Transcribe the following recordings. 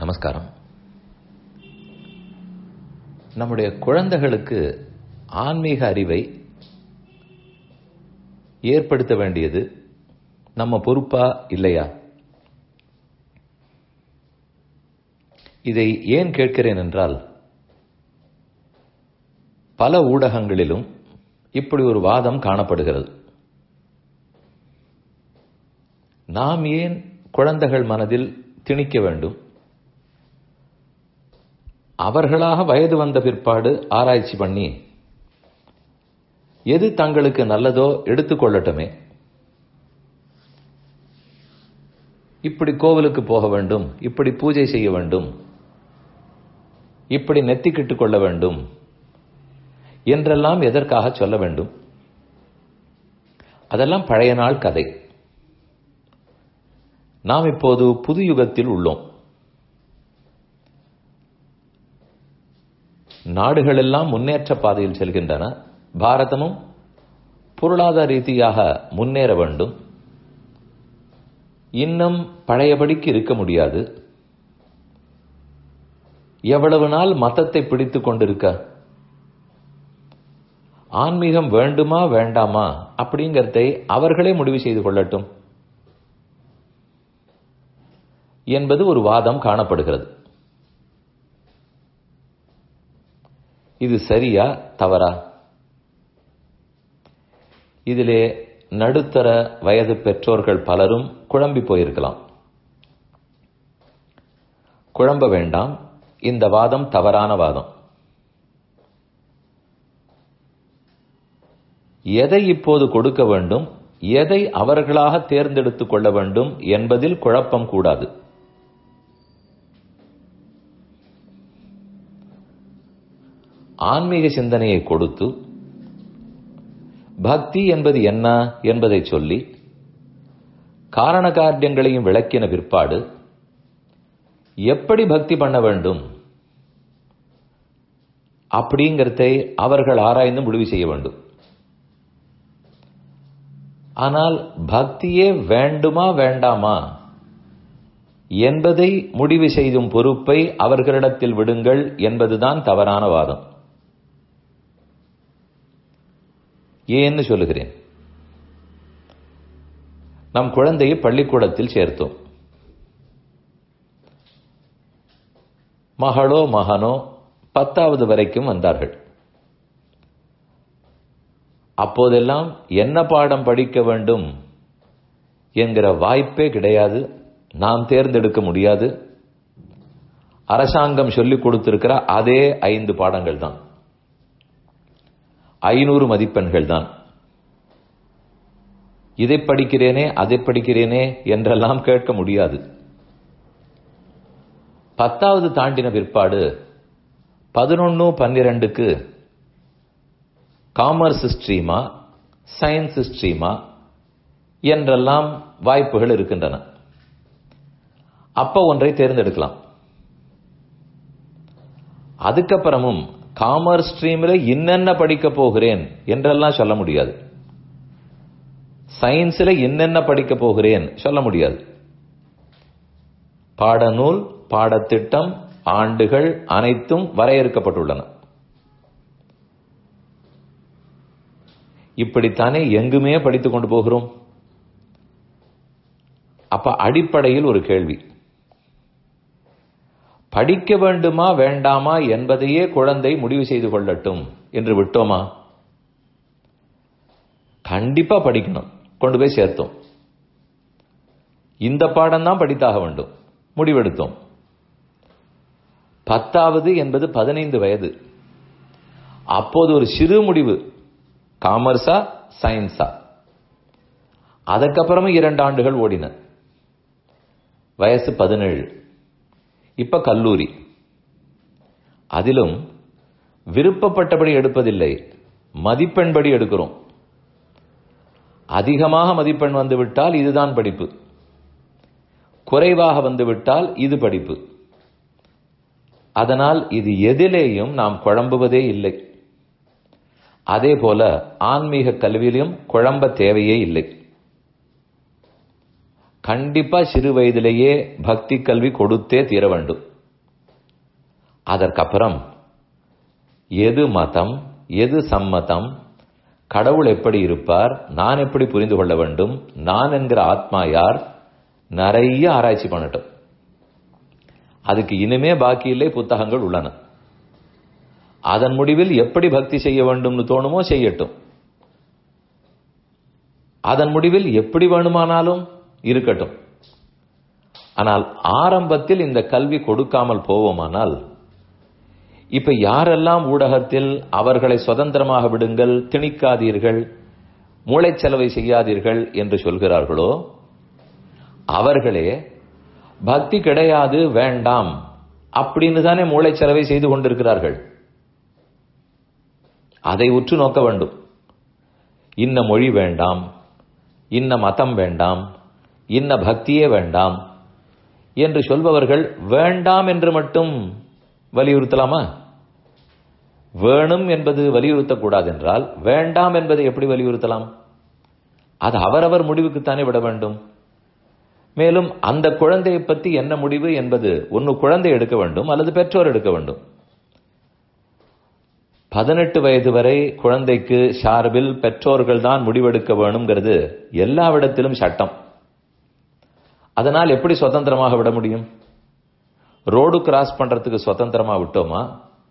நமஸ்காரம் நம்முடைய குழந்தைகளுக்கு ஆன்மீக அறிவை ஏற்படுத்த வேண்டியது நம்ம பொறுப்பா இல்லையா இதை ஏன் கேட்கிறேன் என்றால் பல ஊடகங்களிலும் இப்படி ஒரு வாதம் காணப்படுகிறது நாம் ஏன் குழந்தைகள் மனதில் திணிக்க வேண்டும் அவர்களாக வயது வந்த பிற்பாடு ஆராய்ச்சி பண்ணி எது தங்களுக்கு நல்லதோ எடுத்துக்கொள்ளட்டுமே இப்படி கோவிலுக்கு போக வேண்டும் இப்படி பூஜை செய்ய வேண்டும் இப்படி நெத்திக்கிட்டுக் கொள்ள வேண்டும் என்றெல்லாம் எதற்காக சொல்ல வேண்டும் அதெல்லாம் பழைய நாள் கதை நாம் இப்போது புது யுகத்தில் உள்ளோம் நாடுகளெல்லாம் முன்னேற்ற பாதையில் செல்கின்றன பாரதமும் பொருளாதார ரீதியாக முன்னேற வேண்டும் இன்னும் பழையபடிக்கு இருக்க முடியாது எவ்வளவு நாள் மதத்தை பிடித்துக் கொண்டிருக்க ஆன்மீகம் வேண்டுமா வேண்டாமா அப்படிங்கறதை அவர்களே முடிவு செய்து கொள்ளட்டும் என்பது ஒரு வாதம் காணப்படுகிறது இது சரியா தவறா இதிலே நடுத்தர வயது பெற்றோர்கள் பலரும் குழம்பி போயிருக்கலாம் குழம்ப வேண்டாம் இந்த வாதம் தவறான வாதம் எதை இப்போது கொடுக்க வேண்டும் எதை அவர்களாக தேர்ந்தெடுத்துக் கொள்ள வேண்டும் என்பதில் குழப்பம் கூடாது ஆன்மீக சிந்தனையை கொடுத்து பக்தி என்பது என்ன என்பதை சொல்லி காரண காரியங்களையும் விளக்கின பிற்பாடு எப்படி பக்தி பண்ண வேண்டும் அப்படிங்கிறதை அவர்கள் ஆராய்ந்து முடிவு செய்ய வேண்டும் ஆனால் பக்தியே வேண்டுமா வேண்டாமா என்பதை முடிவு செய்தும் பொறுப்பை அவர்களிடத்தில் விடுங்கள் என்பதுதான் தவறான வாதம் ஏன்னு சொல்லுகிறேன் நம் குழந்தையை பள்ளிக்கூடத்தில் சேர்த்தோம் மகளோ மகனோ பத்தாவது வரைக்கும் வந்தார்கள் அப்போதெல்லாம் என்ன பாடம் படிக்க வேண்டும் என்கிற வாய்ப்பே கிடையாது நாம் தேர்ந்தெடுக்க முடியாது அரசாங்கம் சொல்லிக் கொடுத்திருக்கிற அதே ஐந்து பாடங்கள் தான் ஐநூறு மதிப்பெண்கள் தான் இதை படிக்கிறேனே அதை படிக்கிறேனே என்றெல்லாம் கேட்க முடியாது பத்தாவது தாண்டின பிற்பாடு பதினொன்னு பன்னிரண்டுக்கு காமர்ஸ் ஸ்ட்ரீமா சயின்ஸ் ஸ்ட்ரீமா என்றெல்லாம் வாய்ப்புகள் இருக்கின்றன அப்ப ஒன்றை தேர்ந்தெடுக்கலாம் அதுக்கப்புறமும் காமர்ஸ் ஸ்ட்ரீம்ல என்னென்ன படிக்க போகிறேன் என்றெல்லாம் சொல்ல முடியாது சயின்ஸ்ல என்னென்ன படிக்க போகிறேன் சொல்ல முடியாது பாடநூல் பாடத்திட்டம் ஆண்டுகள் அனைத்தும் வரையறுக்கப்பட்டுள்ளன இப்படித்தானே எங்குமே படித்துக் கொண்டு போகிறோம் அப்ப அடிப்படையில் ஒரு கேள்வி படிக்க வேண்டுமா வேண்டாமா என்பதையே குழந்தை முடிவு செய்து கொள்ளட்டும் என்று விட்டோமா கண்டிப்பா படிக்கணும் கொண்டு போய் சேர்த்தோம் இந்த பாடம் தான் படித்தாக வேண்டும் முடிவெடுத்தோம் பத்தாவது என்பது பதினைந்து வயது அப்போது ஒரு சிறு முடிவு காமர்ஸா சயின்ஸா அதுக்கப்புறமும் இரண்டு ஆண்டுகள் ஓடின வயசு பதினேழு இப்ப கல்லூரி அதிலும் விருப்பப்பட்டபடி எடுப்பதில்லை மதிப்பெண்படி எடுக்கிறோம் அதிகமாக மதிப்பெண் வந்துவிட்டால் இதுதான் படிப்பு குறைவாக வந்துவிட்டால் இது படிப்பு அதனால் இது எதிலேயும் நாம் குழம்புவதே இல்லை அதே போல ஆன்மீக கல்வியிலும் குழம்ப தேவையே இல்லை கண்டிப்பா சிறு வயதிலேயே பக்தி கல்வி கொடுத்தே தீர வேண்டும் அதற்கப்புறம் எது மதம் எது சம்மதம் கடவுள் எப்படி இருப்பார் நான் எப்படி புரிந்து கொள்ள வேண்டும் நான் என்கிற ஆத்மா யார் நிறைய ஆராய்ச்சி பண்ணட்டும் அதுக்கு இனிமே பாக்கி இல்லை புத்தகங்கள் உள்ளன அதன் முடிவில் எப்படி பக்தி செய்ய வேண்டும்னு தோணுமோ செய்யட்டும் அதன் முடிவில் எப்படி வேணுமானாலும் இருக்கட்டும் ஆனால் ஆரம்பத்தில் இந்த கல்வி கொடுக்காமல் போவோமானால் இப்ப யாரெல்லாம் ஊடகத்தில் அவர்களை சுதந்திரமாக விடுங்கள் திணிக்காதீர்கள் மூளைச்சலவை செய்யாதீர்கள் என்று சொல்கிறார்களோ அவர்களே பக்தி கிடையாது வேண்டாம் அப்படின்னு தானே மூளைச்சலவை செய்து கொண்டிருக்கிறார்கள் அதை உற்று நோக்க வேண்டும் இன்ன மொழி வேண்டாம் இன்ன மதம் வேண்டாம் இன்ன பக்தியே வேண்டாம் என்று சொல்பவர்கள் வேண்டாம் என்று மட்டும் வலியுறுத்தலாமா வேணும் என்பது வலியுறுத்தக்கூடாது என்றால் வேண்டாம் என்பதை எப்படி வலியுறுத்தலாம் அது அவரவர் முடிவுக்குத்தானே விட வேண்டும் மேலும் அந்த குழந்தையை பற்றி என்ன முடிவு என்பது ஒன்னு குழந்தை எடுக்க வேண்டும் அல்லது பெற்றோர் எடுக்க வேண்டும் பதினெட்டு வயது வரை குழந்தைக்கு சார்பில் பெற்றோர்கள் தான் முடிவெடுக்க வேணுங்கிறது எல்லாவிடத்திலும் சட்டம் அதனால் எப்படி சுதந்திரமாக விட முடியும் ரோடு கிராஸ் பண்றதுக்கு சுதந்திரமா விட்டோமா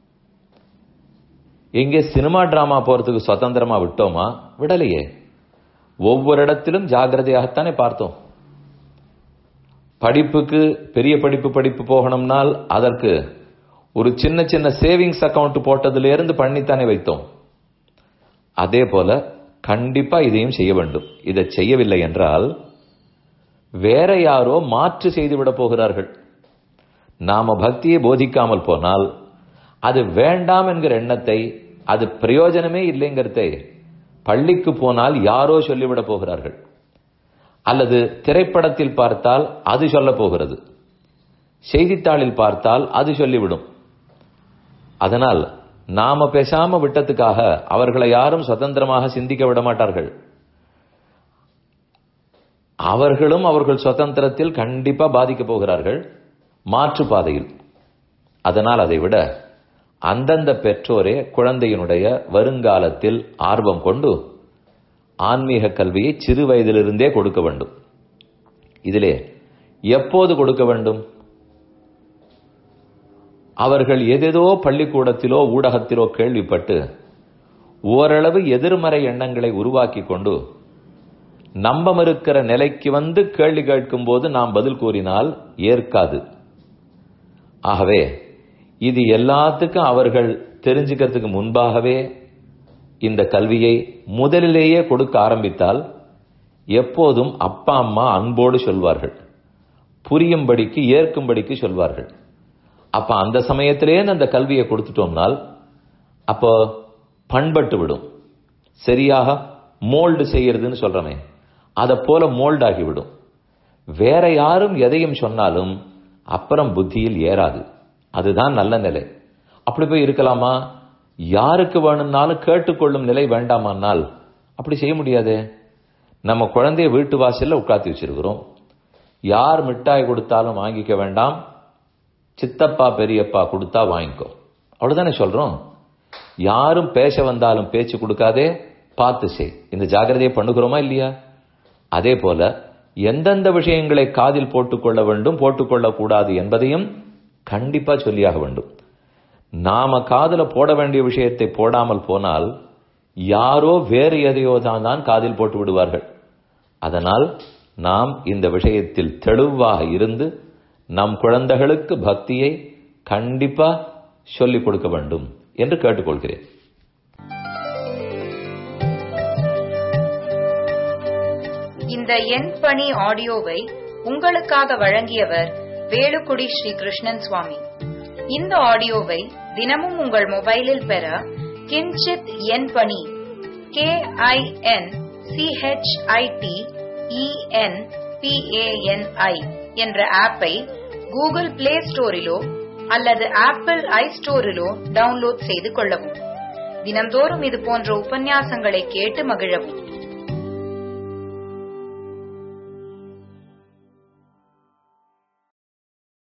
எங்கே சினிமா டிராமா போறதுக்கு சுதந்திரமா விட்டோமா விடலையே ஒவ்வொரு இடத்திலும் ஜாகிரதையாகத்தானே பார்த்தோம் படிப்புக்கு பெரிய படிப்பு படிப்பு போகணும்னால் அதற்கு ஒரு சின்ன சின்ன சேவிங்ஸ் அக்கவுண்ட் போட்டதுல இருந்து பண்ணித்தானே வைத்தோம் அதே போல கண்டிப்பா இதையும் செய்ய வேண்டும் இதை செய்யவில்லை என்றால் வேற யாரோ மாற்று செய்துவிட போகிறார்கள் நாம பக்தியை போதிக்காமல் போனால் அது வேண்டாம் என்கிற எண்ணத்தை அது பிரயோஜனமே இல்லைங்கிறதை பள்ளிக்கு போனால் யாரோ சொல்லிவிட போகிறார்கள் அல்லது திரைப்படத்தில் பார்த்தால் அது சொல்ல போகிறது செய்தித்தாளில் பார்த்தால் அது சொல்லிவிடும் அதனால் நாம பேசாம விட்டதுக்காக அவர்களை யாரும் சுதந்திரமாக சிந்திக்க விட மாட்டார்கள் அவர்களும் அவர்கள் சுதந்திரத்தில் கண்டிப்பா பாதிக்க போகிறார்கள் மாற்று பாதையில் அதனால் அதை விட அந்தந்த பெற்றோரே குழந்தையினுடைய வருங்காலத்தில் ஆர்வம் கொண்டு ஆன்மீக கல்வியை சிறு வயதிலிருந்தே கொடுக்க வேண்டும் இதிலே எப்போது கொடுக்க வேண்டும் அவர்கள் எதேதோ பள்ளிக்கூடத்திலோ ஊடகத்திலோ கேள்விப்பட்டு ஓரளவு எதிர்மறை எண்ணங்களை உருவாக்கி கொண்டு நம்பம் இருக்கிற நிலைக்கு வந்து கேள்வி கேட்கும் போது நாம் பதில் கூறினால் ஏற்காது ஆகவே இது எல்லாத்துக்கும் அவர்கள் தெரிஞ்சுக்கிறதுக்கு முன்பாகவே இந்த கல்வியை முதலிலேயே கொடுக்க ஆரம்பித்தால் எப்போதும் அப்பா அம்மா அன்போடு சொல்வார்கள் புரியும்படிக்கு ஏற்கும்படிக்கு சொல்வார்கள் அப்ப அந்த சமயத்திலே அந்த கல்வியை கொடுத்துட்டோம்னால் அப்போ பண்பட்டு விடும் சரியாக மோல்டு செய்யறதுன்னு சொல்றமே அதை போல மோல்ட் ஆகிவிடும் வேற யாரும் எதையும் சொன்னாலும் அப்புறம் புத்தியில் ஏறாது அதுதான் நல்ல நிலை அப்படி போய் இருக்கலாமா யாருக்கு வேணும்னாலும் கேட்டுக்கொள்ளும் நிலை வேண்டாமானால் அப்படி செய்ய முடியாதே நம்ம குழந்தைய வீட்டு வாசல்ல உட்காத்தி வச்சிருக்கிறோம் யார் மிட்டாய் கொடுத்தாலும் வாங்கிக்க வேண்டாம் சித்தப்பா பெரியப்பா கொடுத்தா வாங்கிக்கோ அவ்வளவுதானே சொல்றோம் யாரும் பேச வந்தாலும் பேச்சு கொடுக்காதே பார்த்து செய் இந்த ஜாகிரதையை பண்ணுகிறோமா இல்லையா அதே போல எந்தெந்த விஷயங்களை காதில் போட்டுக்கொள்ள வேண்டும் போட்டுக்கொள்ள கூடாது என்பதையும் கண்டிப்பா சொல்லியாக வேண்டும் நாம காதுல போட வேண்டிய விஷயத்தை போடாமல் போனால் யாரோ வேறு எதையோ தான் காதில் போட்டு விடுவார்கள் அதனால் நாம் இந்த விஷயத்தில் தெளிவாக இருந்து நம் குழந்தைகளுக்கு பக்தியை கண்டிப்பா சொல்லிக் கொடுக்க வேண்டும் என்று கேட்டுக்கொள்கிறேன் இந்த எண் பணி ஆடியோவை உங்களுக்காக வழங்கியவர் வேலுக்குடி ஸ்ரீ கிருஷ்ணன் சுவாமி இந்த ஆடியோவை தினமும் உங்கள் மொபைலில் பெற கிஞ்சித் எண் பணி கே ஐ என் சிஹெச்ஐடி இஎன் பிஏஎன்ஐ என்ற ஆப்பை கூகுள் பிளே ஸ்டோரிலோ அல்லது ஆப்பிள் ஐ ஸ்டோரிலோ டவுன்லோட் செய்து கொள்ளவும் தினந்தோறும் இது போன்ற உபன்யாசங்களை கேட்டு மகிழவும்